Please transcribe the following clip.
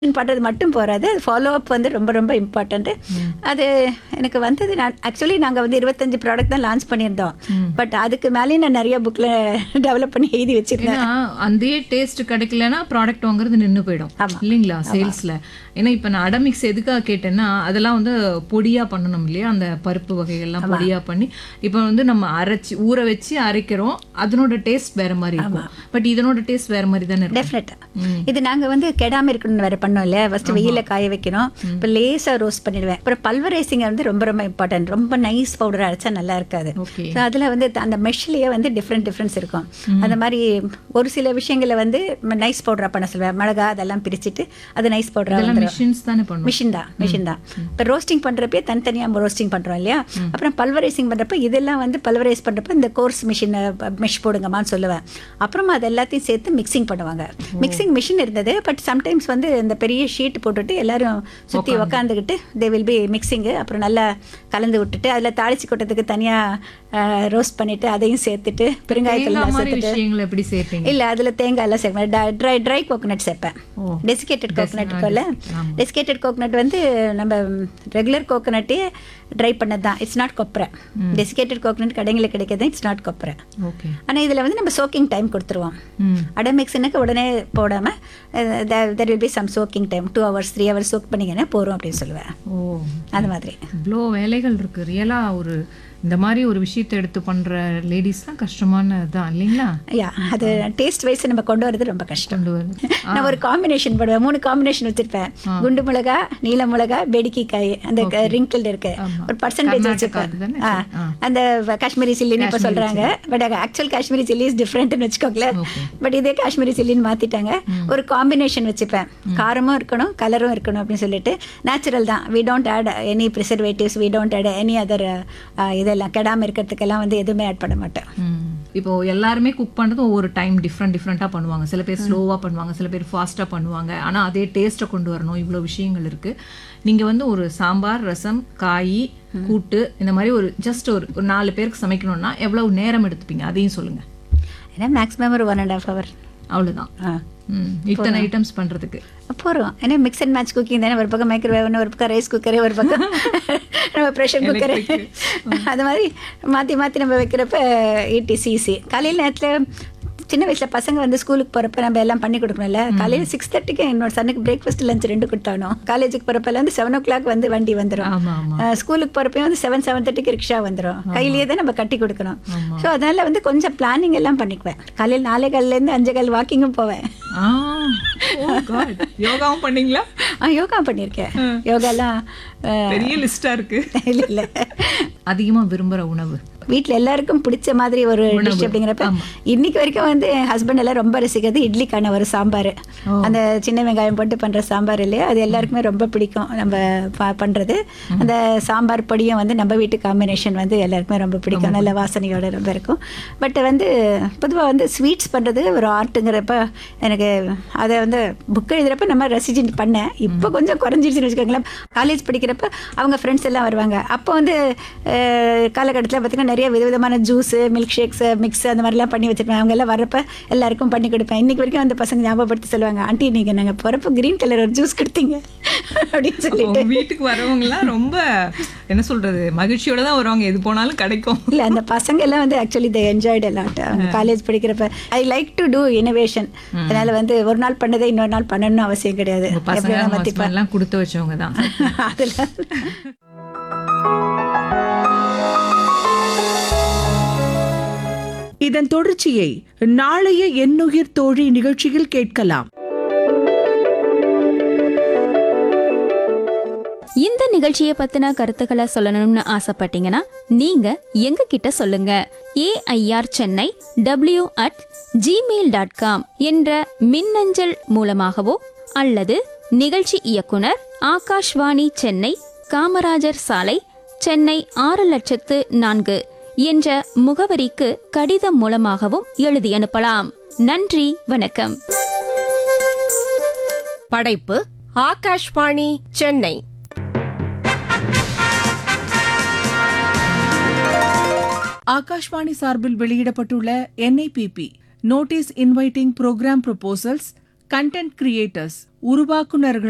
பண்ணுறது மட்டும் போகாது அது ஃபாலோ அப் வந்து ரொம்ப ரொம்ப இம்பார்ட்டண்ட்டு அது எனக்கு வந்தது நான் ஆக்சுவலி நாங்கள் வந்து இருபத்தஞ்சு ப்ராடக்ட் தான் லான்ச் பண்ணியிருந்தோம் பட் அதுக்கு மேலேயும் நான் நிறைய புக்கில் டெவலப் பண்ணி எழுதி வச்சிருந்தேன் ஏன்னா அதே டேஸ்ட் கிடைக்கலனா ப்ராடக்ட் வாங்குறது நின்னு போயிடும் இல்லைங்களா சேல்ஸ்ல ஏன்னா இப்ப நான் அடமிக்ஸ் எதுக்காக கேட்டேன்னா அதெல்லாம் வந்து பொடியா பண்ணணும் இல்லையா அந்த பருப்பு வகைகள்லாம் பொடியா பண்ணி இப்போ வந்து நம்ம அரைச்சி ஊற வச்சு அரைக்கிறோம் அதனோட டேஸ்ட் வேற மாதிரி இருக்கும் பட் இதனோட டேஸ்ட் வேற மாதிரி தானே இருக்கும் டெஃபினட்டாக இது நாங்கள் வந்து கெடாமல் இருக்கணும்னு வேறு பண்ணோம் இல்லையா ஃபஸ்ட்டு வெயிலில் காய வைக்கணும் இப்போ லேசாக ரோஸ்ட் பண்ணிடுவேன் அப்புறம் பல்வரைசிங் வந்து ரொம்ப ரொம்ப இம்பார்ட்டன்ட் ரொம்ப நைஸ் பவுடர் அரைச்சா நல்லா இருக்காது ஓகே ஸோ அதில் வந்து அந்த மெஷ்லேயே வந்து டிஃப்ரெண்ட் டிஃப்ரென்ஸ் இருக்கும் அந்த மாதிரி ஒரு சில விஷயங்களை வந்து நைஸ் பவுடராக பண்ண சொல்லுவேன் மிளகா அதெல்லாம் பிரிச்சுட்டு அது நைஸ் பவுடராக இதெல்லாம் மிஷின்ஸ் தானே பண்ணுவோம் மிஷின் தான் மிஷின் தான் இப்போ ரோஸ்டிங் பண்ணுறப்பே தனித்தனியாக ரோஸ்டிங் பண்ணுறோம் இல்லையா அப்புறம் பல்வரைசிங் பண்ணுறப்ப இதெல்லாம் வந்து பல்வரைஸ் பண்ணுறப்ப இந்த கோர்ஸ் மிஷினை மெஷ் போடுங்கம்மான்னு சொல்லுவேன் அப்புறமா அது எல்லாத்தையும் சேர்த்து மிக்சிங் பண்ணுவாங்க மிக்சிங் மிஷின் இருந்தது பட் சம்டைம்ஸ் வந்து இந்த பெரிய ஷீட் போட்டுட்டு எல்லாரும் சுற்றி உக்காந்துக்கிட்டு தே வில் பி மிக்சிங்கு அப்புறம் நல்லா கலந்து விட்டுட்டு அதில் தாளிச்சு கொட்டத்துக்கு தனியாக ரோஸ்ட் பண்ணிவிட்டு அதையும் சேர்த்துட்டு பெருங்காயத்தில் தேங்காய் மாதிரி சேர்த்துட்டு விஷயங்களை எப்படி சேர்ப்பீங்க இல்ல அதுல தேங்காய் எல்லாம் சேர்ப்பேன் ட்ரை ட்ரை கோகனட் சேர்ப்பேன் ஓ. டெசிகேட்டட் கோகனட் ஆ, இருக்கும்ல ஆமா. டெசிகேட்டட் கோகனட் வந்து நம்ம ரெகுலர் கோகனட்டே ட்ரை பண்ணது தான் இட்ஸ் நாட் கொப்பரை டெசிகேட்டட் கோகனட் கடைங்களில் கிடைக்கிறது இட்ஸ் நாட் கொப்பரை ஓகே ஆனா இதுல வந்து நம்ம சோக்கிங் டைம் கொடுத்துருவோம் ம் அடை மிக்ஸனுக்கு உடனே போடாம there will be some soaking time two hours three hours soak பண்ணிங்கன்னா போறோம் அப்படின்னு சொல்லுவேன் ஓ அந்த மாதிரி இவ்வளோ வேலைகள் இருக்கு ரியலா ஒரு இந்த மாதிரி ஒரு விஷயத்தை எடுத்து பண்ற லேடிஸ் தான் கஷ்டமானதுதான் இல்லைங்களா யா அது டேஸ்ட் வைஸ் நம்ம கொண்டு வரது ரொம்ப கஷ்டம் கொண்டு வருது நான் ஒரு காம்பினேஷன் போடுவேன் மூணு காம்பினேஷன் வச்சிருப்பேன் குண்டு மிளகா நீல மிளகா பெடிக்கி காய் அந்த ரிங்கிள் இருக்கு ஆமா. ஒரு பர்சன்டேஜ் கர்நாடகா வச்சிருப்பேன் அதுதானே? ஆ, ஆ. அந்த காஷ்மீரி சில்லின்னு இப்போ சொல்றாங்க but actual Kashmiri chilli is டிஃப்ரெண்ட்னு வச்சுக்கோங்களேன் Okay. பட் இதே காஷ்மீரி சில்லின்னு மாத்திட்டாங்க ஒரு காம்பினேஷன் வச்சுப்பேன் காரமும் இருக்கணும் கலரும் இருக்கணும் அப்படின்னு சொல்லிட்டு நேச்சுரல் தான் we don't add any preservatives we don't add any other இதெல்லாம் கெடாம இருக்கிறதுக்கெல்லாம் வந்து எதுவுமே ஆட் பண்ண மாட்டேன் ம். இப்போ எல்லாருமே குக் பண்ணுறது ஒவ்வொரு டைம் டிஃப்ரெண்ட் டிஃப்ரெண்ட்டாக பண்ணுவாங்க சில பேர் ஸ்லோவாக பண்ணுவாங்க சில பேர் ஃபாஸ்ட்டாக பண்ணுவாங்க ஆனால் அதே டேஸ்ட்டை கொண்டு வரணும் இவ்வளோ விஷயங்கள் இருக்குது நீங்கள் வந்து ஒரு சாம்பார் ரசம் காய் கூட்டு இந்த மாதிரி ஒரு ஜஸ்ட் ஒரு ஒரு நாலு பேருக்கு சமைக்கணும்னா எவ்வளவு நேரம் எடுத்துப்பீங்க அதையும் சொல்லுங்கள் ஏன்னா மேக்ஸிமம் ஒரு ஒன் அண்ட் ஹாஃப் ஹவர் அவ்வளோதான் ஆ ம் இத்தனை ஐட்டம்ஸ் பண்ணுறதுக்கு போகிறோம் ஏன்னா மிக்ஸ் அண்ட் மேட்ச் குக்கிங் தானே ஒரு பக்கம் மைக்ரோவேவ் ஒரு பக்கம் ரைஸ் குக்கரு ஒரு பக்கம் நம்ம ப்ரெஷர் குக்கரு அது மாதிரி மாற்றி மாற்றி நம்ம வைக்கிறப்ப இடிசி ஈஸி காலையில் நேரத்தில் சின்ன வயசில் பசங்க வந்து ஸ்கூலுக்கு போகிறப்ப நம்ம எல்லாம் பண்ணி கொடுக்கணும்ல காலையில் சிக்ஸ் தேர்ட்டிக்கு என்னோட சனுக்கு பிரேக்ஃபாஸ்ட் லஞ்ச் ரெண்டு கொடுத்தானோ காலேஜுக்கு போகிறப்பல வந்து செவன் ஓ கிளாக் வந்து வண்டி வந்துடும் ஆமாம் ஆமாம் ஸ்கூலுக்கு போகிறப்பையும் வந்து செவன் செவன் தேர்ட்டிக்கு ரிக்ஷா வந்துடும் கையிலேயே தான் நம்ம கட்டி கொடுக்கணும் ஸோ அதனால வந்து கொஞ்சம் பிளானிங் எல்லாம் பண்ணிக்குவேன் காலையில் நாலே காலிலேருந்து அஞ்சு கால் வாக்கிங்கும் போவேன் ஆ ஓ காட் யோகாவும் பண்ணீங்களா ஆ யோகா பண்ணியிருக்கேன் யோகாலாம் பெரிய லிஸ்டாக இருக்குது இல்லை இல்லை அதிகமாக விரும்புகிற உணவு வீட்டில் எல்லாருக்கும் பிடிச்ச மாதிரி ஒரு டிஷ் அப்படிங்கிறப்ப இன்னைக்கு வரைக்கும் வந்து ஹஸ்பண்ட் எல்லாம் ரொம்ப ரசிக்கிறது இட்லிக்கான ஒரு சாம்பார் அந்த சின்ன வெங்காயம் போட்டு பண்ணுற சாம்பார் இல்லையா அது எல்லாருக்குமே ரொம்ப பிடிக்கும் நம்ம ப- பண்றது அந்த சாம்பார் பொடியும் வந்து நம்ம வீட்டு காம்பினேஷன் வந்து எல்லாருக்குமே ரொம்ப பிடிக்கும் நல்ல வாசனையோட ரொம்ப இருக்கும் பட் வந்து பொதுவாக வந்து ஸ்வீட்ஸ் பண்ணுறது ஒரு ஆர்ட்டுங்கிறப்ப எனக்கு அதை வந்து புக் எழுதுறப்ப நம்ம ரசிச்சு பண்ணேன் இப்போ கொஞ்சம் குறைஞ்சிருச்சுன்னு வச்சுக்கோங்களேன் காலேஜ் படிக்கிறப்ப அவங்க ஃப்ரெண்ட்ஸ் எல்லாம் வருவாங்க அப்போ வந்து அஹ், காலகட்டத்தில் பார்த்திங்கன்னா நிறைய விதவிதமான ஜூஸு மில்க் ஷேக்ஸு மிக்ஸ் அந்த மாதிரிலாம் பண்ணி வச்சுருப்பேன் அவங்க எல்லாம் வரப்ப எல்லாருக்கும் பண்ணி கொடுப்பேன் இன்னைக்கு வரைக்கும் அந்த பசங்க ஞாபகப்படுத்தி சொல்லுவாங்க ஆண்டி நீங்கள் நாங்கள் போகிறப்ப க்ரீன் கலர் ஒரு ஜூஸ் கொடுத்தீங்க அப்படின்னு சொல்லிட்டு உங்க வீட்டுக்கு வரவங்கலாம் ரொம்ப என்ன சொல்றது மகிழ்ச்சியோட தான் வருவாங்க எது போனாலும் கிடைக்கும் இல்லை அந்த பசங்க எல்லாம் வந்து ஆக்சுவலி த என்ஜாய்டு எல்லாம் அவங்க காலேஜ் படிக்கிறப்ப I like to do innovation அதனால வந்து ஒரு நாள் பண்ணதை இன்னொரு நாள் பண்ணணும்னு அவசியம் கிடையாது உங்க பசங்க எப்படி வேணா மாத்திப்பேன். husband எல்லாம் கொடுத்து வச்சவங்க தான் அதுல இதன் தொடர்ச்சியை நாளைய எண்ணுயிர் தோழி நிகழ்ச்சியில் கேட்கலாம் இந்த நிகழ்ச்சியை பத்தின கருத்துக்களை சொல்லணும்னு ஆசைப்பட்டீங்கன்னா நீங்க எங்க கிட்ட சொல்லுங்க AIR Chennai W at Gmail dot com என்ற மின்னஞ்சல் மூலமாகவோ அல்லது நிகழ்ச்சி இயக்குனர் ஆகாஷ்வாணி சென்னை காமராஜர் சாலை சென்னை ஆறு லட்சத்து நான்கு என்ற முகவரிக்கு கடிதம் மூலமாகவும் எழுதி அனுப்பலாம் நன்றி வணக்கம் படைப்பு ஆகாஷ்வாணி சென்னை ஆகாஷ்வாணி சார்பில் வெளியிடப்பட்டுள்ள NIPP notice inviting programme proposals content creators உருவாக்குநர்கள்